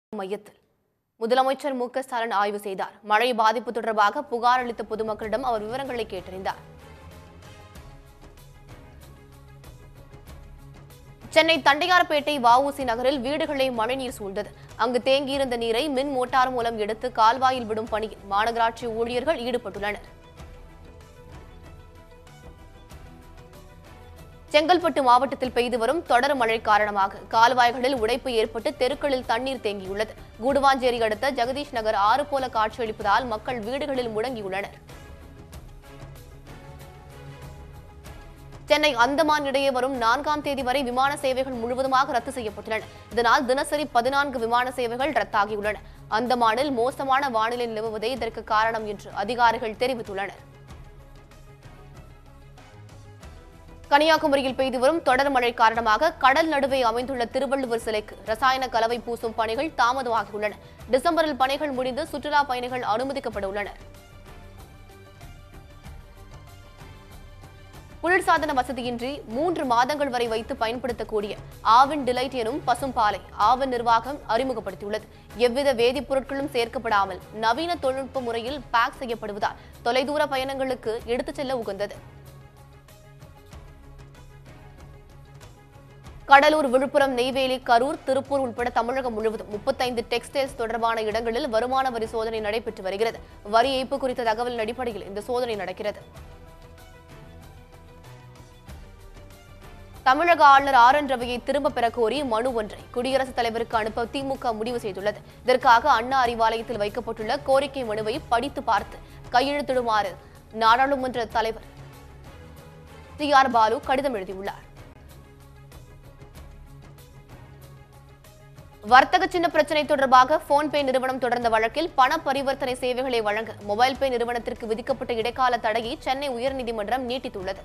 மையத்தில் முதலமைச்சர் மு க ஸ்டாலின் ஆய்வு செய்தார் மழை பாதிப்பு தொடர்பாக புகார் அளித்த பொதுமக்களிடம் அவர் விவரங்களை கேட்டறிந்தார் சென்னை தண்டையார்பேட்டை வஉசி நகரில் வீடுகளை மழைநீர் சூழ்ந்தது அங்கு தேங்கியிருந்த நீரை மின் மோட்டார் மூலம் எடுத்து கால்வாயில் விடும் பணியில் மாநகராட்சி ஊழியர்கள் ஈடுபட்டுள்ளனர் செங்கல்பட்டு மாவட்டத்தில் பெய்து வரும் தொடர் மழை காரணமாக கால்வாய்களில் உடைப்பு ஏற்பட்டு தெருக்களில் தண்ணீர் தேங்கியுள்ளது கூடுவாஞ்சேரி அடுத்த ஜெகதீஷ் நகர் ஆறு போல காட்சியளிப்பதால் மக்கள் வீடுகளில் முடங்கியுள்ளனர் சென்னை அந்தமான் இடையே வரும் நான்காம் தேதி வரை விமான சேவைகள் முழுவதுமாக ரத்து செய்யப்பட்டுள்ளன இதனால் தினசரி பதினான்கு விமான சேவைகள் ரத்தாகியுள்ளன அந்தமானில் மோசமான வானிலை நிலவுவதே இதற்கு காரணம் என்று அதிகாரிகள் தெரிவித்துள்ளனர் கன்னியாகுமரியில் பெய்து வரும் தொடர் மழை காரணமாக கடல் நடுவே அமைந்துள்ள திருவள்ளுவர் சிலைக்கு ரசாயன கலவை பூசும் பணிகள் தாமதமாகியுள்ளன டிசம்பரில் பணிகள் முடிந்து சுற்றுலா பயணிகள் அனுமதிக்கப்பட உள்ளனர் குளிர்சாதன வசதியின்றி மூன்று மாதங்கள் வரை வைத்து பயன்படுத்தக்கூடிய ஆவின் டிலைட் எனும் பசும்பாலை ஆவின் நிர்வாகம் அறிமுகப்படுத்தியுள்ளது எவ்வித வேதிப்பொருட்களும் சேர்க்கப்படாமல் நவீன தொழில்நுட்ப முறையில் பேக் செய்யப்படுவதால் தொலைதூர பயணங்களுக்கு எடுத்துச் செல்ல உகந்தது கடலூர் விழுப்புரம் நெய்வேலி கரூர் திருப்பூர் உட்பட தமிழகம் முழுவதும் முப்பத்தைந்து டெக்ஸ்டைல்ஸ் தொடர்பான இடங்களில் வருமான வரி சோதனை நடைபெற்று வருகிறது வரி ஏய்ப்பு குறித்த தகவலின் அடிப்படையில் இந்த சோதனை நடக்கிறது தமிழக ஆளுநர் ஆர் என் ரவியை திரும்ப பெற கோரி மனு ஒன்றை குடியரசுத் தலைவருக்கு அனுப்ப திமுக முடிவு செய்துள்ளது இதற்காக அண்ணா அறிவாலயத்தில் வைக்கப்பட்டுள்ள கோரிக்கை மனுவை படித்து பார்த்து கையெழுத்திடுமாறு நாடாளுமன்ற தலைவர் டி ஆர் பாலு கடிதம் எழுதியுள்ளார் வர்த்தக சின்ன பிரச்சனை தொடர்பாக போன்பே நிறுவனம் தொடர்ந்த வழக்கில் பண பரிவர்த்தனை சேவைகளை வழங்க மொபைல் பே நிறுவனத்திற்கு விதிக்கப்பட்ட இடைக்கால தடையை சென்னை உயர்நீதிமன்றம் நீட்டித்துள்ளது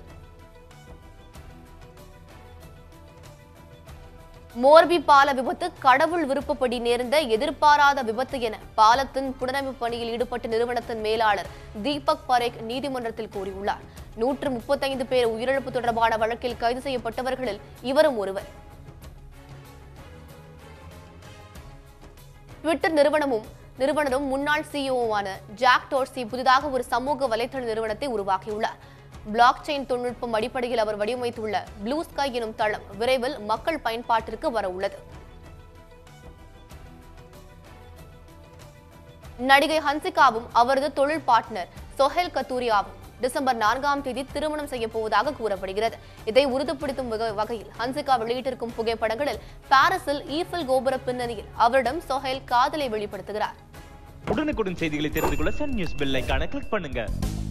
மோர்பி பால விபத்து கடவுள் விருப்பப்படி நேர்ந்த எதிர்பாராத விபத்து என பாலத்தின் புனரமைப்பு பணியில் ஈடுபட்ட நிறுவனத்தின் மேலாளர் தீபக் பரேக் நீதிமன்றத்தில் கூறியுள்ளார் நூற்று முப்பத்தைந்து பேர் உயிரிழப்பு தொடர்பான வழக்கில் கைது செய்யப்பட்டவர்களில் இவரும் ஒருவர் ட்விட்டர் நிறுவனமும் நிறுவனரும் முன்னாள் சிஇஓவான ஜாக் டோர்சி புதிதாக ஒரு சமூக வலைத்தள நிறுவனத்தை உருவாக்கியுள்ளார் பிளாக் செயின் தொழில்நுட்பம் அடிப்படையில் அவர் வடிவமைத்துள்ள ப்ளூ ஸ்கை எனும் தளம் விரைவில் மக்கள் பயன்பாட்டிற்கு வர உள்ளது நடிகை ஹன்சிகாவும் அவரது தொழில் பார்ட்னர் சொஹேல் கத்தூரியாவும் டிசம்பர் நான்காம் தேதி திருமணம் செய்ய போவதாக கூறப்படுகிறது இதை உறுதிப்படுத்தும் வக- வகையில் ஹன்சிகா வெளியிட்டிருக்கும் புகைப்படங்களில் பாரிஸில் ஈஃபில் கோபுர பின்னணியில் அவரிடம் சொஹேல் காதலை வெளிப்படுத்துகிறார் உடனுக்குடன் செய்திகளை தெரிந்து கொள்ள சன் நியூஸ் பெல் ஐகானை கிளிக் பண்ணுங்க